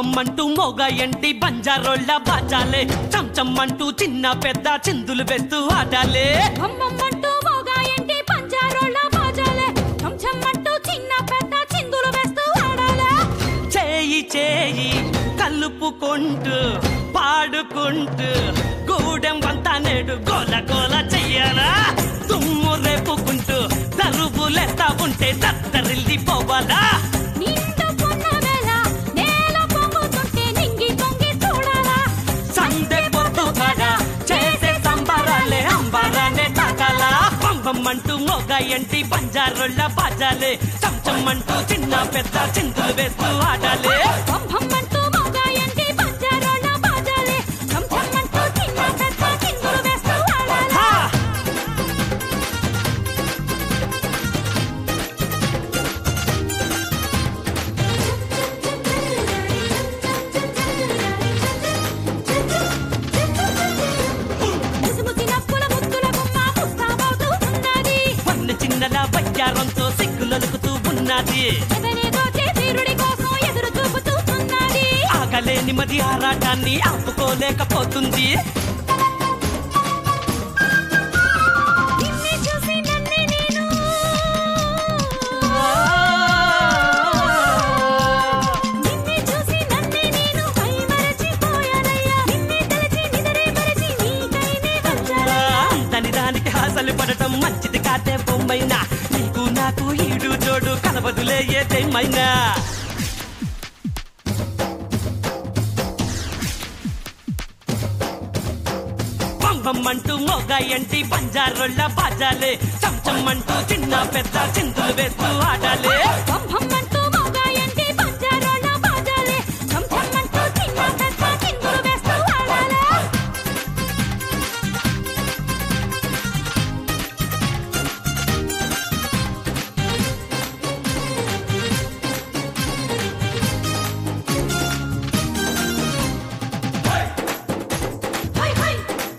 పంపమ్మంటూ మోగా ఎంటి బంజారోళ్ళ బాజాలే చంచమ్మంటూ చిన్న పెద్ద చిందులు వేస్తూ ఆడాలే అమ్మమ్మంటూ మోగాయంటి పంజారోళ్ళ బాజాలే చెంచమ్మంటూ చిన్న పెద్ద చిందులు వేస్తూ ఆడాలే చేయి చేయి కలుపుకుంటూ పాడుకుంటూ గూడెం వంతా నేడు గోల గోల చెయ్యాలా తుమ్ము రేపుకుంటూ తరువులేస్తా ఉంటే దత్తరిల్లి పోవాలా నిండు పొన్న వేళ నేల పొంగుతుంటే నింగి తొంగి చూడాలా సందె పొద్దు కాడ చేసే సంబరాలే అంబరానే తాకాలా పంపమ్మంటూ మోగా ఎంటి పంజారుళ్ళ బాజాలే చంచమ్మంటూ చిన్న పెద్ద చిందులు వేస్తూ ఆడాలే అమ్మమ్మంటూ మోగాయంటి పంజారోళ్ళ బాజాలే చెంచమ్మంటూ చిన్న పెద్ద చిందులు వేస్తూ ఆడాలే హా! ముసిముసి నవ్వుల ముద్దుల బొమ్మ ముస్తాబవుతూ ఉన్నది పన్ను చిన్నల వయ్యారంతో సిగ్గులొలుకుతూ ఉన్నది ఎదనేదో చేతిరుడి కోసం ఎదురు చూపుతూ ఉన్నది ఆగలేని మది ఆరాటాన్ని ఆపుకోలేకపోతుంది నిన్నే చూసి నన్నే నేను నిన్నే చూసి నన్నే నేను మైమరచిపోయానయ్యా నిన్నే తలచి నిదరే మరచి నీకైనే వచ్చాను దాని దానికి హాసలు పడటం మంచిది కాదే బొమ్మైనా నీకు నాకు ఈడు జోడు కలవదులే ఏదేమైనా పంపమ్మంటూ మోగా ఎంటి పంజారుళ్ళ బాజాలే చంచమ్మంటూ చిన్న పెద్ద చిందులు వేస్తూ ఆడాలే పంపమ్మంటూ మోగాయంటి పంజారోళ్ళ బాజాలే చెంచమ్మంటూ చిన్న పెద్ద చిందులు వేస్తూ ఆడాలే హై హై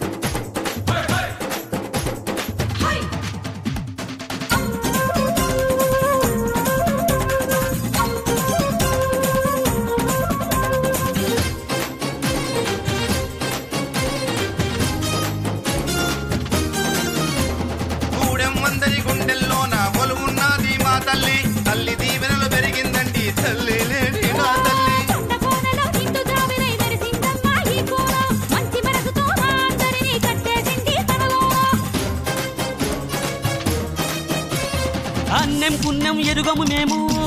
హై గూడెం వందరి గుండెల్లోన కొలువున్నది మా తల్లి తల్లి దీవెనలు పెరిగిందండి తల్లి లేని నా తల్లి కొండ కోనలో నిండు ద్రావిడై నరసింహమ్మ ఈ కోన మంచి మనసుతో మా అందరినీ కట్టేసింది తనలో అన్నం పుణ్యం ఎరుగము మేము